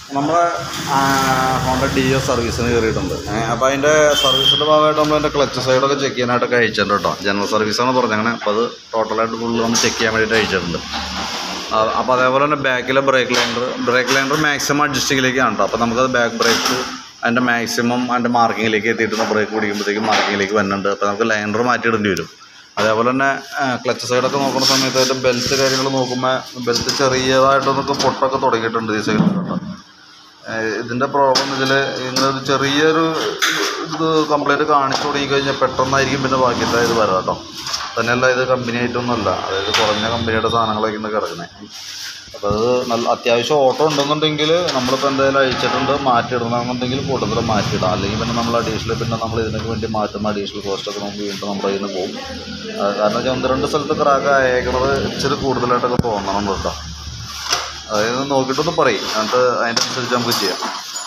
നമ്മളെ Honda D S സർവീസിന് കയറിയിട്ടുണ്ട് അപ്പോൾ അതിൻ്റെ സർവീസിൻ്റെ ഭാഗമായിട്ട് നമ്മൾ അതിൻ്റെ ക്ലച്ച് സൈഡൊക്കെ ചെക്ക് ചെയ്യാനായിട്ടൊക്കെ അയച്ചിട്ടുണ്ട് കേട്ടോ ജനറൽ സർവീസാണ് പറഞ്ഞങ്ങനെ അപ്പോൾ അത് ടോട്ടലായിട്ട് ഫുള്ള് ഒന്ന് ചെക്ക് ചെയ്യാൻ വേണ്ടിയിട്ട് അയച്ചിട്ടുണ്ട് അപ്പോൾ അതേപോലെ തന്നെ ബാക്കിലെ brake liner brake liner maximum അഡ്ജസ്റ്റിങ്ങിലേക്കാണ് കേട്ടോ അപ്പോൾ നമുക്കത് ബാക്ക് ബ്രേക്ക് അതിൻ്റെ മാക്സിമം അതിൻ്റെ മാർക്കിങ്ങിലേക്ക് എത്തിയിട്ട് ബ്രേക്ക് പിടിക്കുമ്പോഴത്തേക്കും മാർക്കിങ്ങിലേക്ക് വരുന്നുണ്ട് അപ്പോൾ നമുക്ക് ലൈൻഡർ മാറ്റിയിടേണ്ടി വരും അതേപോലെ തന്നെ ക്ലച്ച് സൈഡൊക്കെ നോക്കുന്ന സമയത്ത് അതിൻ്റെ ബെൽറ്റ് കാര്യങ്ങൾ നോക്കുമ്പോൾ ബെൽറ്റ് ചെറിയതായിട്ടൊന്നൊക്കെ പൊട്ടൊക്കെ തുടങ്ങിയിട്ടുണ്ട് ഈ സൈഡിൽ കേട്ടോ ഏഹ് ഇതിൻ്റെ പ്രോബ്ലം ഇതിൽ ഇങ്ങനൊരു ചെറിയൊരു ഇത് കംപ്ലൈൻറ്റ് കാണിച്ചു തുടങ്ങി കഴിഞ്ഞാൽ പെട്ടെന്നായിരിക്കും പിന്നെ ബാക്കിയത്തെ ഇത് വരാം കേട്ടോ തന്നെയല്ല ഇത് കമ്പനി ആയിട്ടൊന്നുമല്ല അതായത് കുറഞ്ഞ കമ്പനിയുടെ സാധനങ്ങളൊക്കെ ഇന്ന് കിടക്കണേ അപ്പോൾ അത് നല്ല അത്യാവശ്യം ഓട്ടോ ഉണ്ടെന്നുണ്ടെങ്കിൽ നമ്മളിപ്പോൾ എന്തായാലും അയച്ചിട്ടുണ്ട് മാറ്റിയിടണമെന്നുണ്ടെങ്കിൽ കൂടുതൽ മാറ്റിയിടാം അല്ലെങ്കിൽ പിന്നെ നമ്മൾ അഡീഷണൽ പിന്നെ നമ്മൾ ഇതിനൊക്കെ വേണ്ടി മാറ്റുന്ന അഡീഷണൽ കോസ്റ്റൊക്കെ നമുക്ക് വീണ്ടും നമ്മുടെ കയ്യിൽ നിന്ന് പോകും അത് കാരണം വെച്ചാൽ ഒന്ന് രണ്ട് സ്ഥലത്ത് ക്രാക്ക് അയക്കണത് ഇച്ചിരി കൂടുതലായിട്ടൊക്കെ തോന്നണം കേട്ടോ അതായത് നോക്കിയിട്ടൊന്ന് പറയും എന്നിട്ട് അതിൻ്റെ അനുസരിച്ച് നമുക്ക് ചെയ്യാം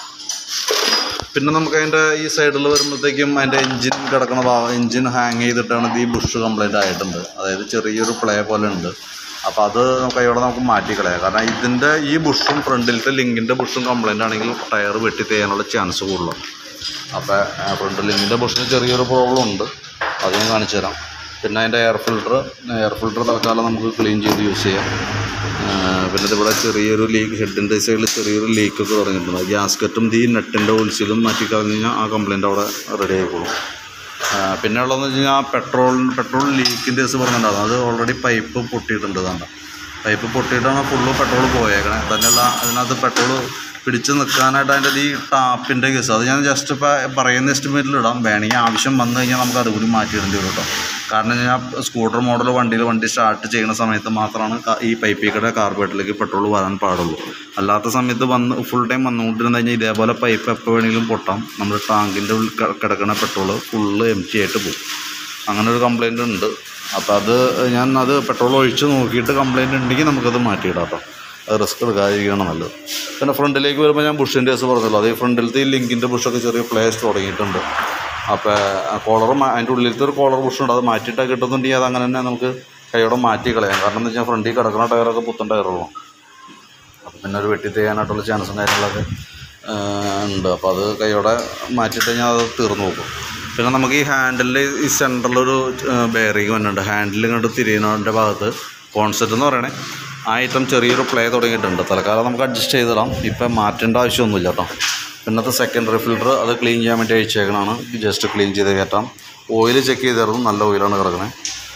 പിന്നെ നമുക്ക് അതിൻ്റെ ഈ സൈഡിൽ വരുമ്പോഴത്തേക്കും അതിൻ്റെ എൻജിൻ കിടക്കുന്ന ഭാഗം എൻജിൻ ഹാങ് ചെയ്തിട്ടാണ് ഇത് ഈ ബുഷ് കംപ്ലൈൻ്റ് ആയിട്ടുണ്ട് അതായത് ചെറിയൊരു പ്ലേ പോലെ ഉണ്ട് അപ്പോൾ അത് നമുക്ക് അവിടെ നമുക്ക് മാറ്റി കളയാം കാരണം ഇതിൻ്റെ ഈ ബുഷും ഫ്രണ്ടിലത്തെ ലിങ്കിൻ്റെ ബുഷും കംപ്ലൈൻ്റ് ആണെങ്കിൽ ടയർ വെട്ടി തേയാനുള്ള ചാൻസ് കൂടുതലാണ് അപ്പോൾ ഫ്രണ്ട് ലിങ്കിൻ്റെ ബുഷിന് ചെറിയൊരു പ്രോബ്ലം ഉണ്ട് അത് ഞാൻ കാണിച്ചു തരാം പിന്നെ അതിൻ്റെ എയർ ഫിൽട്ടർ എയർ ഫിൽട്ടർ തൽക്കാലം നമുക്ക് ക്ലീൻ ചെയ്ത് യൂസ് ചെയ്യാം ആ, പിന്നെ ഇതിവിടെ ചെറിയൊരു ലീക്ക് ഹെഡിൻ്റെ സൈഡിൽ ചെറിയൊരു ലീക്കൊക്കെ തുടങ്ങിയിട്ടുണ്ട് ഗ്യാസ്കറ്റും ഈ നെട്ടിൻ്റെ ഉൾസിലും മാറ്റി കളഞ്ഞ് കഴിഞ്ഞാൽ ആ കംപ്ലൈൻറ്റ് അവിടെ റെഡി ആയിക്കോളും ആ, പിന്നെ ഉള്ളതെന്ന് വെച്ച് കഴിഞ്ഞാൽ പെട്രോൾ പെട്രോൾ ലീക്കിൻ്റെ കേസ് പറഞ്ഞിട്ടുണ്ടാകും അത് ഓൾറെഡി പൈപ്പ് പൊട്ടിയിട്ടുണ്ട് ഇതാണ്ട് പൈപ്പ് പൊട്ടിയിട്ടാണ് ഫുള്ള് പെട്രോൾ പോയേക്കണേ തന്നെയല്ല അതിനകത്ത് പെട്രോൾ പിടിച്ച് നിൽക്കാനായിട്ട് അതിൻ്റെ ഈ ടാപ്പിൻ്റെ കേസ് അത് ഞാൻ ജസ്റ്റ് ഇപ്പോൾ പറയുന്ന എസ്റ്റിമേറ്റിൽ ഇടാം വേണമെങ്കിൽ ആവശ്യം വന്നു കഴിഞ്ഞാൽ നമുക്ക് അതുകൂടി മാറ്റിയിടേണ്ടി വരും കേട്ടോ കാരണം ഞാൻ സ്കൂട്ടർ മോഡൽ വണ്ടിയിൽ വണ്ടി സ്റ്റാർട്ട് ചെയ്യുന്ന സമയത്ത് മാത്രമാണ് ക- ഈ പൈപ്പിൽ കൂടെ കാർബേറ്റിലേക്ക് പെട്രോൾ വരാൻ പാടുള്ളൂ അല്ലാത്ത സമയത്ത് വന്ന് ഫുൾ ടൈം വന്നുകൊണ്ടിരുന്ന് കഴിഞ്ഞാൽ ഇതേപോലെ പൈപ്പ് എപ്പോൾ വേണമെങ്കിലും പൊട്ടാം നമ്മുടെ ടാങ്കിൻ്റെ ഉള്ളിൽ ക- കിടക്കുന്ന പെട്രോൾ ഫുള്ള് എം ടി ആയിട്ട് പോകും അങ്ങനെ ഒരു കംപ്ലൈൻറ്റ് ഉണ്ട് അപ്പോൾ അത് ഞാൻ അത് പെട്രോൾ ഒഴിച്ച് നോക്കിയിട്ട് കംപ്ലൈൻറ്റ് ഉണ്ടെങ്കിൽ നമുക്കത് മാറ്റിയിടാം കേട്ടോ അത് റിസ്ക് എടുക്കാതിരിക്കുകയാണ് നല്ലത് പിന്നെ ഫ്രണ്ടിലേക്ക് വരുമ്പോൾ ഞാൻ ബുഷിൻ്റെ കേസ് പറഞ്ഞല്ലോ അത് ഈ ഫ്രണ്ടിലത്തെ ഈ ലിങ്കിൻ്റെ ബുഷൊക്കെ ചെറിയ പ്ലേസ് തുടങ്ങിയിട്ടുണ്ട് അപ്പോൾ കോളർ അതിൻ്റെ ഉള്ളിലത്തെ ഒരു കോളർ ബുഷുണ്ട് അത് മാറ്റിയിട്ടൊക്കെ കിട്ടുന്നുണ്ടെങ്കിൽ അത് അങ്ങനെ തന്നെ നമുക്ക് കൈയോടെ മാറ്റി കളയാം കാരണം എന്ന് വെച്ചാൽ ഫ്രണ്ടിൽ കിടക്കുന്ന ടയറൊക്കെ പുത്തൻ ടയറുള്ളൂ അപ്പോൾ പിന്നെ ഒരു വെട്ടി ചെയ്യാനായിട്ടുള്ള ചാൻസും കാര്യങ്ങളൊക്കെ ആ, ഉണ്ട് അപ്പോൾ അത് കൈയോടെ മാറ്റിയിട്ട് കഴിഞ്ഞാൽ അത് തീർന്നു പോകും പിന്നെ നമുക്ക് ഈ ഹാൻഡിലിൽ ഈ സെൻറ്ററിലൊരു ബെയറിങ് വന്നിട്ടുണ്ട് ഹാൻഡിൽ ഇങ്ങോട്ട് തിരിയുന്നതിൻ്റെ ഭാഗത്ത് കോൺസെപ്റ്റ് എന്ന് പറയണേ ആ ഐറ്റം ചെറിയൊരു പ്ലേ തുടങ്ങിയിട്ടുണ്ട് തൽക്കാലം നമുക്ക് അഡ്ജസ്റ്റ് ചെയ്തിടാം ഇപ്പം മാറ്റേണ്ട ആവശ്യമൊന്നുമില്ല കേട്ടോ പിന്നത്തെ സെക്കൻഡറി ഫിൽറ്റർ അത് ക്ലീൻ ചെയ്യാൻ വേണ്ടി അയച്ചേക്കണതാണ് ജസ്റ്റ് ക്ലീൻ ചെയ്ത് കയറ്റാം ഓയിൽ ചെക്ക് ചെയ്തായിരുന്നു നല്ല ഓയിലാണ് കിടക്കണേ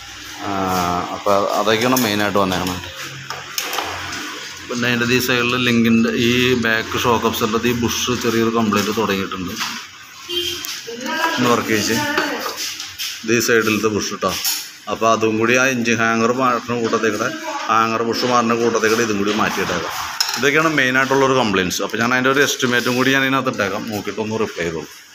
അപ്പോൾ അതൊക്കെയാണ് മെയിനായിട്ട് വന്നേക്കണത് പിന്നെ അതിൻ്റെ ഈ സൈഡിൽ ലിങ്കിൻ്റെ ഈ ബാക്ക് ഷോക്ക് അപ്സറിൻ്റെ ഈ ബുഷ് ചെറിയൊരു കംപ്ലൈൻറ്റ് തുടങ്ങിയിട്ടുണ്ട് ഒന്ന് വർക്ക് ചെയ്ച്ച് ഇത് ഈ സൈഡിലത്തെ ബുഷ് കേട്ടോ അപ്പോൾ അതും കൂടി ആ എഞ്ചിൻ ഹാങ്ങർ മാറ്റുന്ന കൂട്ടത്തേക്കൂടെ ഹാങ്ങർ ബുഷ് മാറുന്ന കൂട്ടത്തേക്കൂടെ ഇതും കൂടി മാറ്റിയിട്ടേക്കാം ഇതൊക്കെയാണ് മെയിനായിട്ടുള്ളൊരു കംപ്ലയിൻറ്റ്സ് അപ്പോൾ ഞാൻ അതിൻ്റെ ഒരു എസ്റ്റിമേറ്റും കൂടി ഞാൻ ഇതിനകത്ത് ഇട്ടേക്കാം നോക്കിയിട്ടൊന്ന് റിപ്ലൈ ചെയ്തോളൂ